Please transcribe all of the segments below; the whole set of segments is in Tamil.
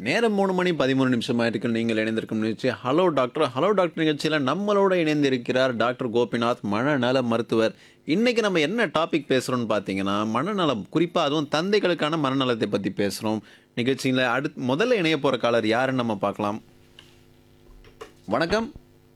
நேரம் மூணு மணி பதிமூணு நிமிஷமா இருக்கு நீங்கள் இணைந்திருக்கும் நிகழ்ச்சி ஹலோ டாக்டர் ஹலோ டாக்டர் நிகழ்ச்சியில் நம்மளோட இணைந்திருக்கிறார் டாக்டர் கோபிநாத் மனநல மருத்துவர் இன்னைக்கு நம்ம என்ன டாபிக் பேசுகிறோம்னு பார்த்தீங்கன்னா மனநலம் குறிப்பாக அதுவும் தந்தைகளுக்கான மனநலத்தை பற்றி பேசுகிறோம் நிகழ்ச்சியில் அடுத்து முதல்ல இணைய போகிற காலர் யாருன்னு நம்ம பார்க்கலாம் வணக்கம்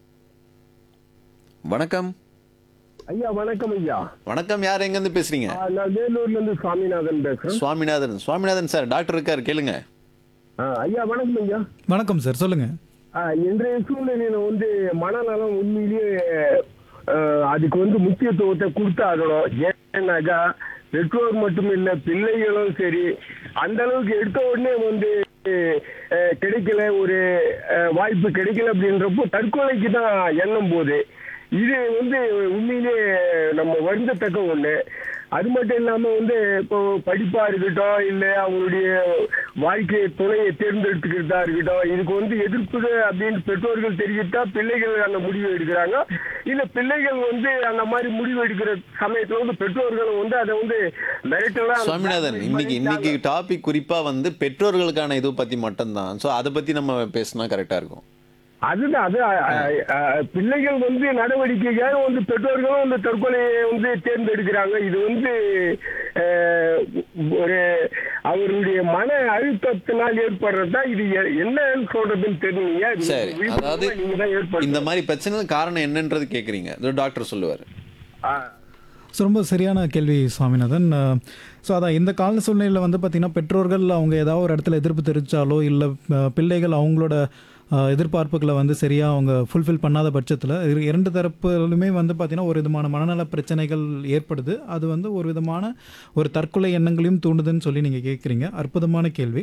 வணக்கம் ஐயா வணக்கம் ஐயா வணக்கம் யார் எங்கேருந்து பேசுறீங்க ஆ, நான் வேலூர்ல இருந்து சுவாமிநாதன் பேசுறேன் சுவாமிநாதன் சுவாமிநாதன் சார் டாக்டர் இருக்கார் கேளுங்க ஆ, ஐயா வணக்கம் ஐயா வணக்கம் சார் சொல்லுங்க ஆ, இன்றைய சூழ்நிலையில வந்து மனநலம் உண்மையிலேயே ஆ, அதுக்கு வந்து முக்கியத்துவத்தை கொடுத்தாகணும் ஏன்னாக்கா பெற்றோர் மட்டும் இல்ல பிள்ளைகளும் சரி அந்த அளவுக்கு எடுத்த உடனே வந்து ஆ, கிடைக்கல ஒரு ஆ, வாய்ப்பு கிடைக்கல அப்படின்றப்போ தற்கொலைக்கு தான் எண்ணம் போகுது இது வந்து உண்மையிலே நம்ம வருந்தத்தக்க ஒண்ணு அது மட்டும் இல்லாம வந்து இப்போ படிப்பா இருக்கட்டும் இல்ல அவங்களுடைய வாழ்க்கை துணையை தேர்ந்தெடுத்துக்கிறதா இருக்கட்டும் இதுக்கு வந்து எதிர்ப்பு அப்படின்னு பெற்றோர்கள் தெரிவித்தா பிள்ளைகள் அந்த முடிவு எடுக்கிறாங்க இல்ல பிள்ளைகள் வந்து அந்த மாதிரி முடிவு எடுக்கிற சமயத்துல வந்து பெற்றோர்கள் வந்து அதை வந்து மிரட்டலா சுவாமிநாதன் இன்னைக்கு இன்னைக்கு டாபிக் குறிப்பா வந்து பெற்றோர்களுக்கான இது பத்தி மட்டும்தான் ஸோ அதை பத்தி நம்ம பேசினா கரெக்டா இருக்கும் அதுதான் அது அ, அ, அ, பிள்ளைகள் வந்து நடவடிக்கைக்காக வந்து பெற்றோர்களும் வந்து தற்கொலையை வந்து தேர்ந்தெடுக்கிறாங்க இது வந்து அஹ், ஒரு அவருடைய மன அழுத்தத்தினால் ஏற்படுறதா இது எ- என்னன்னு சொல்றதுன்னு தெரியலைங்க இது சரி விழிப்புணர்வை அதாவது நீங்க தான் ஏற்படுத்தணும். இந்த மாதிரி பிரச்சனை காரணம் என்னன்றது கேக்குறீங்க இது டாக்டர் சொல்லுவார் ஆ. ஸோ ரொம்ப சரியான கேள்வி சுவாமிநாதன் ஸோ அதான் இந்த கால சூழ்நிலையில் வந்து பார்த்திங்கன்னா பெற்றோர்கள் அவங்க ஏதாவது ஒரு இடத்துல எதிர்ப்பு தெரிவித்தாலோ இல்லை பிள்ளைகள் அவங்களோட அஹ், எதிர்பார்ப்புகளை வந்து சரியாக அவங்க ஃபுல்ஃபில் பண்ணாத பட்சத்தில் இரண்டு தரப்புலுமே வந்து பார்த்திங்கன்னா ஒரு விதமான மனநல பிரச்சனைகள் ஏற்படுது அது வந்து ஒரு விதமான ஒரு தற்கொலை எண்ணங்களையும் தூண்டுதுன்னு சொல்லி நீங்கள் கேட்குறீங்க அற்புதமான கேள்வி